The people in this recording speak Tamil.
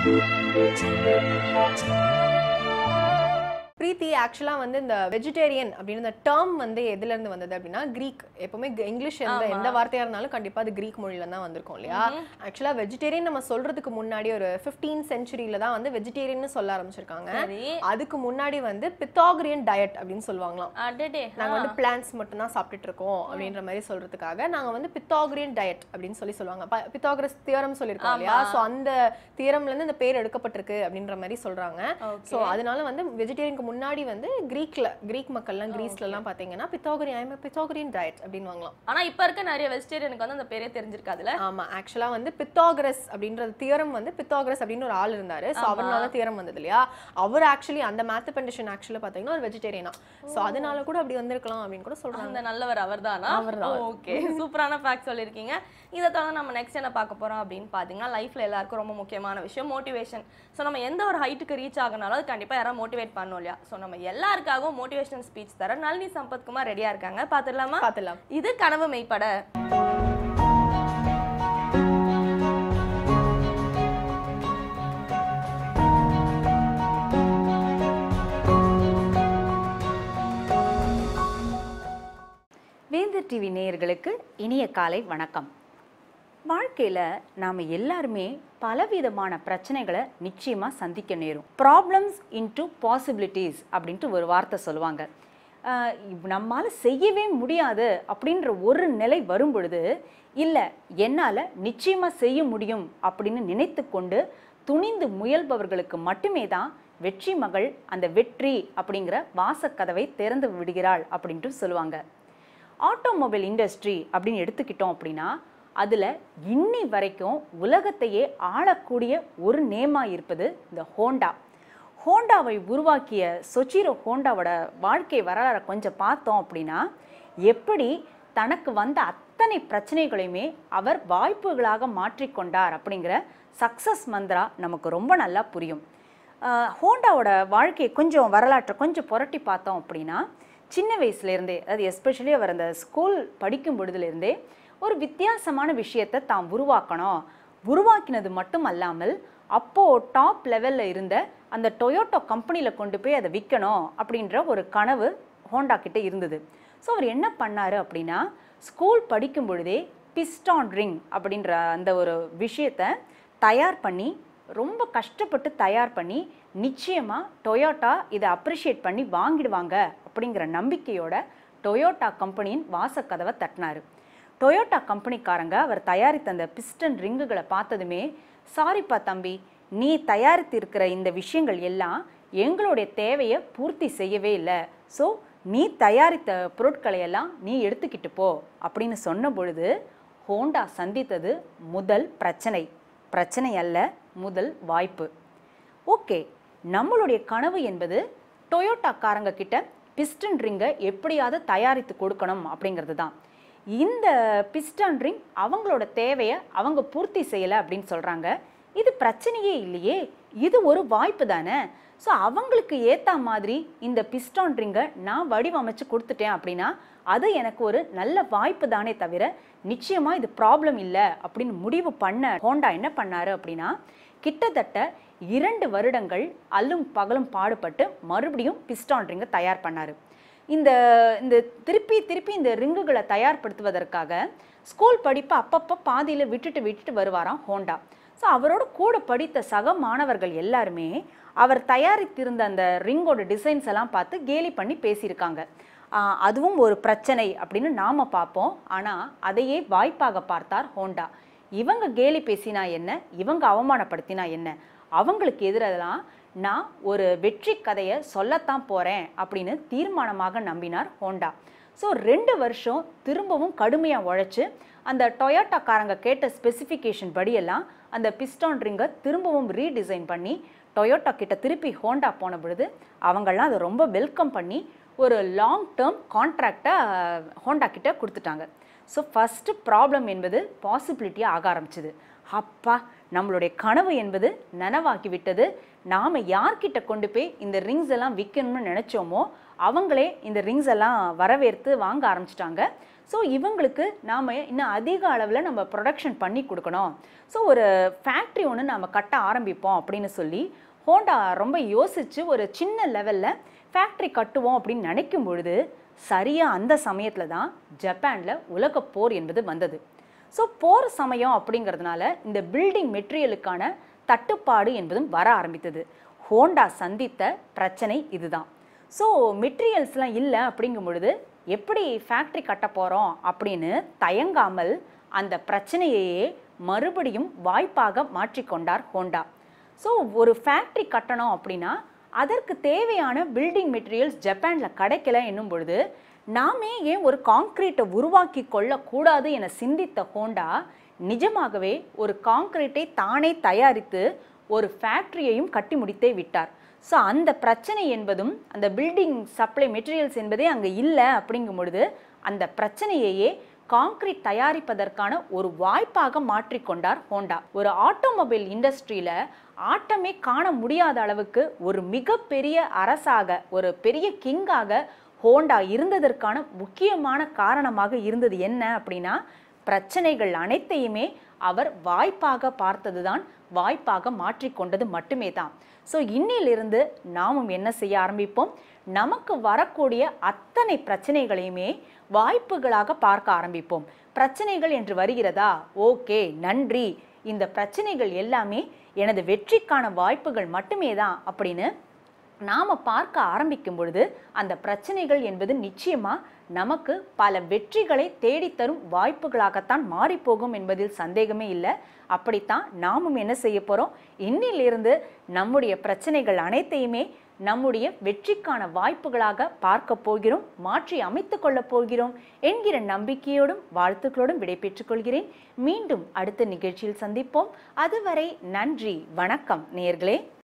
பிரீத்தி ஆக்சுவலாக வந்து இந்த வெஜிடேரியன் அப்படின்னு இந்த டேர்ம் வந்து எதுல இருந்து வந்தது அப்படின்னா கிரீக் எப்பவுமே க- இங்கிலீஷ் எந்த எந்த வார்த்தையா இருந்தாலும் கண்டிப்பா அது கிரீக் மொழியில தான் வந்திருக்கும் இல்லையா ஆக்சுவலா வெஜிடேரியன் நம்ம சொல்றதுக்கு முன்னாடி ஒரு 15th செஞ்சுரியில தான் வந்து வெஜிடேரியன் சொல்ல ஆரம்பிச்சிருக்காங்க சரி அதுக்கு முன்னாடி வந்து பித்தாகரியன் டயட் அப்படின்னு சொல்லுவாங்களாம் அடடே நாங்க வந்து பிளான்ஸ் மட்டும் தான் சாப்பிட்டுட்டு இருக்கோம் அப்படின்ற மாதிரி சொல்றதுக்காக நாங்க வந்து பித்தாகரியன் டயட் அப்படின்னு சொல்லி சொல்லுவாங்க பித்தாகரஸ் தியரம் சொல்லியிருக்கோம் இல்லையா சோ அந்த தியரம்ல இருந்து இந்த பேர் எடுக்கப்பட்டிருக்கு அப்படின்ற மாதிரி சொல்றாங்க சோ அதனால வந்து வெஜிடேரியனுக்கு முன்னாடி வந்து கிரீக்ல கிரீக் மக்கள்லாம் கிரீஸ்ல எல்லாம் பாத்தீங்கன்னா பித்தாகரியன் பித்தாகரியன் டயட் அப்படின்னு வாங்கலாம் ஆனா இப்ப இருக்க நிறைய வெஜிடேரியனுக்கு வந்து அந்த பேரே தெரிஞ்சிருக்காதுல ஆமா ஆக்சுவலா வந்து பித்தாகரஸ் அப்படின்றது தியரம் வந்து பித்தாகரஸ் அப்படின்னு ஒரு ஆள் இருந்தாரு சோ அவர்னால தியரம் வந்தது இல்லையா அவர் ஆக்சுவலி அந்த மேத்தமெட்டிஷியன் ஆக்சுவலா பாத்தீங்கன்னா ஒரு வெஜிடேரியனா சோ அதனால கூட அப்படி வந்திருக்கலாம் அப்படின்னு கூட சொல்றாங்க அந்த நல்லவர் அவர்தானா அவர்தான். ஓகே சூப்பரான ஃபேக்ட் சொல்லியிருக்கீங்க இதை தவிர நம்ம நெக்ஸ்ட் என்ன பார்க்க போறோம் அப்படின்னு பார்த்தீங்கன்னா லைஃப்ல எல்லாருக்கும் ரொம்ப முக்கியமான விஷயம் மோட்டிவேஷன் ஸோ நம்ம எந்த ஒரு ஹைட்டுக்கு ரீச் ஆகனாலும் அது கண்டிப்பா யாராவது மோட்டிவேட் பண்ணணும் இல்லையா ஸோ நம்ம எல்லாருக்காகவும் மோட்டிவேஷனல் ஸ்பீச் தர நளினி சம்பத்குமார் ரெடியா இருக்காங்க பார்த்துடலாமா பாத்துலாம் இது கனவு மெய்ப்பட வேந்தர் டிவி நேயர்களுக்கு இனிய காலை வணக்கம் வாழ்க்கையில் நாம் எல்லாருமே பலவிதமான பிரச்சனைகளை நிச்சயமாக சந்திக்க நேரும் ப்ராப்ளம்ஸ் இன்டு பாசிபிலிட்டிஸ் அப்படின்ட்டு ஒரு வார்த்தை சொல்லுவாங்க ஆஹ் இவ் நம்மால் செய்யவே முடியாது அப்படின்ற ஒரு நிலை வரும் பொழுது இல்லை என்னால் நிச்சயமாக செய்ய முடியும் அப்படின்னு நினைத்து கொண்டு துணிந்து முயல்பவர்களுக்கு மட்டுமே தான் வெற்றி மகள் அந்த வெற்றி அப்படிங்கிற வாசக்கதவை திறந்து விடுகிறாள் அப்படின்ட்டு சொல்லுவாங்க ஆட்டோமொபைல் இண்டஸ்ட்ரி அப்படின்னு எடுத்துக்கிட்டோம் அப்படின்னா அதில் இன்னி வரைக்கும் உலகத்தையே ஆளக்கூடிய ஒரு நேமாக இருப்பது இந்த ஹோண்டா ஹோண்டாவை உருவாக்கிய சொச்சிரோ ஹோண்டாவோட வாழ்க்கை வரலாறை கொஞ்சம் பார்த்தோம் அப்படின்னா எப்படி தனக்கு வந்த அத்தனை பிரச்சனைகளையுமே அவர் வாய்ப்புகளாக மாற்றிக்கொண்டார் அப்படிங்கிற சக்ஸஸ் மந்த்ரா நமக்கு ரொம்ப நல்லா புரியும் ஆஹ் ஹோண்டாவோட வாழ்க்கையை கொஞ்சம் வரலாற்றை கொஞ்சம் புரட்டி பார்த்தோம் அப்படின்னா சின்ன வயசுலேருந்தே அது எஸ்பெஷலி அவர் அந்த ஸ்கூல் படிக்கும் பொழுதுலேருந்தே ஒரு வித்தியாசமான விஷயத்தை தாம் உருவாக்கணும் உருவாக்கினது மட்டும் அல்லாமல் அப்போது டாப் லெவலில் இருந்த அந்த டொயோட்டோ கம்பெனியில் கொண்டு போய் அதை விற்கணும் அப்படின்ற ஒரு கனவு ஹோண்டா கிட்ட இருந்தது ஸோ அவர் என்ன பண்ணாரு அப்படின்னா ஸ்கூல் படிக்கும் பொழுதே பிஸ்டான் ரிங் அப்படின்ற அந்த ஒரு விஷயத்தை தயார் பண்ணி ரொம்ப கஷ்டப்பட்டு தயார் பண்ணி நிச்சயமாக டொயோட்டா இதை அப்ரிஷியேட் பண்ணி வாங்கிடுவாங்க அப்படிங்கிற நம்பிக்கையோட டொயோட்டா கம்பெனியின் வாசக்கதவை தட்டினாரு டொயோட்டா கம்பெனிக்காரங்க அவர் தயாரித்த அந்த பிஸ்டன் ரிங்குகளை பார்த்ததுமே சாரிப்பா தம்பி நீ தயாரித்திருக்கிற இந்த விஷயங்கள் எல்லாம் எங்களுடைய தேவையை பூர்த்தி செய்யவே இல்லை ஸோ நீ தயாரித்த பொருட்களை எல்லாம் நீ எடுத்துக்கிட்டு போ அப்படின்னு சொன்ன பொழுது ஹோண்டா சந்தித்தது முதல் பிரச்சனை பிரச்சனை அல்ல முதல் வாய்ப்பு ஓகே நம்மளுடைய கனவு என்பது டொயோட்டாக்காரங்க கிட்ட பிஸ்டன் ரிங்கை எப்படியாவது தயாரித்து கொடுக்கணும் அப்படிங்கிறது தான் இந்த பிஸ்டன் ரிங் அவங்களோட தேவையை அவங்க பூர்த்தி செய்யலை அப்படின்னு சொல்கிறாங்க இது பிரச்சனையே இல்லையே இது ஒரு வாய்ப்பு தானே ஸோ அவங்களுக்கு ஏற்ற மாதிரி இந்த பிஸ்டான் ரிங்கை நான் வடிவமைச்சு கொடுத்துட்டேன் அப்படின்னா அது எனக்கு ஒரு நல்ல வாய்ப்பு தானே தவிர நிச்சயமாக இது ப்ராப்ளம் இல்லை அப்படின்னு முடிவு பண்ண ஹோண்டா என்ன பண்ணாரு அப்படின்னா கிட்டத்தட்ட இரண்டு வருடங்கள் அல்லும் பகலும் பாடுபட்டு மறுபடியும் பிஸ்டான் ரிங்கை தயார் பண்ணாரு இந்த இந்த திருப்பி திருப்பி இந்த ரிங்குகளை தயார்படுத்துவதற்காக ஸ்கூல் படிப்பை அப்பப்போ பாதியில் விட்டுட்டு விட்டுட்டு வருவாராம் ஹோண்டா ஸோ அவரோட கூட படித்த சக மாணவர்கள் எல்லாருமே அவர் தயாரித்திருந்த அந்த ரிங்கோட டிசைன்ஸ் எல்லாம் பார்த்து கேலி பண்ணி பேசியிருக்காங்க ஆஹ் அதுவும் ஒரு பிரச்சனை அப்படின்னு நாம பார்ப்போம் ஆனால் அதையே வாய்ப்பாக பார்த்தார் ஹோண்டா இவங்க கேலி பேசினா என்ன இவங்க அவமானப்படுத்தினா என்ன அவங்களுக்கு எதிரெல்லாம் நான் ஒரு வெற்றி கதையை சொல்லத்தான் போகிறேன் அப்படின்னு தீர்மானமாக நம்பினார் ஹோண்டா ஸோ ரெண்டு வருஷம் திரும்பவும் கடுமையாக உழைச்சு அந்த டொயோட்டாக்காரங்க கேட்ட ஸ்பெசிஃபிகேஷன் படியெல்லாம் அந்த பிஸ்டான் ரிங்கை திரும்பவும் ரீடிசைன் பண்ணி டொயோட்டா கிட்ட திருப்பி ஹோண்டா போன பொழுது அவங்கெல்லாம் அதை ரொம்ப வெல்கம் பண்ணி ஒரு லாங் டேர்ம் கான்ட்ராக்டை ஹோண்டா கிட்ட கொடுத்துட்டாங்க ஸோ ஃபஸ்ட்டு ப்ராப்ளம் என்பது பாசிபிலிட்டியாக ஆக ஆரம்பிச்சுது அப்பா நம்மளுடைய கனவு என்பது நனவாகிவிட்டது நாம் யார்கிட்ட கொண்டு போய் இந்த ரிங்ஸ் எல்லாம் விற்கணும்னு நினச்சோமோ அவங்களே இந்த ரிங்ஸ் எல்லாம் வரவேற்று வாங்க ஆரம்பிச்சிட்டாங்க ஸோ இவங்களுக்கு நாம் இன்னும் அதிக அளவில் நம்ம ப்ரொடக்ஷன் பண்ணி கொடுக்கணும் ஸோ ஒரு ஃபேக்ட்ரி ஒன்று நம்ம கட்ட ஆரம்பிப்போம் அப்படின்னு சொல்லி ஹோண்டா ரொம்ப யோசித்து ஒரு சின்ன லெவலில் ஃபேக்ட்ரி கட்டுவோம் அப்படின்னு நினைக்கும் பொழுது சரியாக அந்த சமயத்தில் தான் ஜப்பானில் உலகப் போர் என்பது வந்தது ஸோ போர் சமயம் அப்படிங்கிறதுனால இந்த பில்டிங் மெட்டீரியலுக்கான தட்டுப்பாடு என்பதும் வர ஆரம்பித்தது ஹோண்டா சந்தித்த பிரச்சனை இதுதான் ஸோ மெட்டீரியல்ஸ்லாம் இல்லை அப்படிங்கும் பொழுது எப்படி ஃபேக்ட்ரி கட்ட போகிறோம் அப்படின்னு தயங்காமல் அந்த பிரச்சனையையே மறுபடியும் வாய்ப்பாக மாற்றிக்கொண்டார் ஹோண்டா ஸோ ஒரு ஃபேக்ட்ரி கட்டணும் அப்படின்னா அதற்கு தேவையான பில்டிங் மெட்டீரியல்ஸ் ஜப்பானில் கிடைக்கல என்னும் பொழுது நாமே ஏன் ஒரு காங்க்ரீட்டை உருவாக்கி கொள்ளக்கூடாது என சிந்தித்த ஹோண்டா நிஜமாகவே ஒரு காங்க்ரீட்டை தானே தயாரித்து ஒரு ஃபேக்ட்ரியையும் கட்டி முடித்தே விட்டார் ஸோ அந்த பிரச்சனை என்பதும் அந்த பில்டிங் சப்ளை மெட்டீரியல்ஸ் என்பதே அங்கே இல்லை அப்படிங்கும் பொழுது அந்த பிரச்சனையையே காங்க்ரீட் தயாரிப்பதற்கான ஒரு வாய்ப்பாக மாற்றிக்கொண்டார் ஹோண்டா ஒரு ஆட்டோமொபைல் இண்டஸ்ட்ரியில் ஆட்டமே காண முடியாத அளவுக்கு ஒரு மிகப்பெரிய அரசாக ஒரு பெரிய கிங்காக ஹோண்டா இருந்ததற்கான முக்கியமான காரணமாக இருந்தது என்ன அப்படின்னா பிரச்சனைகள் அனைத்தையுமே அவர் வாய்ப்பாக பார்த்ததுதான் வாய்ப்பாக மாற்றிக்கொண்டது மட்டுமே தான் ஸோ இன்னிலிருந்து நாமும் என்ன செய்ய ஆரம்பிப்போம் நமக்கு வரக்கூடிய அத்தனை பிரச்சனைகளையுமே வாய்ப்புகளாக பார்க்க ஆரம்பிப்போம் பிரச்சனைகள் என்று வருகிறதா ஓகே நன்றி இந்த பிரச்சனைகள் எல்லாமே எனது வெற்றிக்கான வாய்ப்புகள் மட்டுமே தான் அப்படின்னு நாம் பார்க்க ஆரம்பிக்கும் பொழுது அந்த பிரச்சனைகள் என்பது நிச்சயமாக நமக்கு பல வெற்றிகளை தேடித்தரும் வாய்ப்புகளாகத்தான் மாறிப்போகும் என்பதில் சந்தேகமே இல்லை அப்படித்தான் நாமும் என்ன செய்ய போகிறோம் இன்னிலிருந்து நம்முடைய பிரச்சனைகள் அனைத்தையுமே நம்முடைய வெற்றிக்கான வாய்ப்புகளாக பார்க்க போகிறோம் மாற்றி அமைத்துக் கொள்ளப் போகிறோம் என்கிற நம்பிக்கையோடும் வாழ்த்துக்களோடும் விடைபெற்றுக் கொள்கிறேன் மீண்டும் அடுத்த நிகழ்ச்சியில் சந்திப்போம் அதுவரை நன்றி வணக்கம் நேயர்களே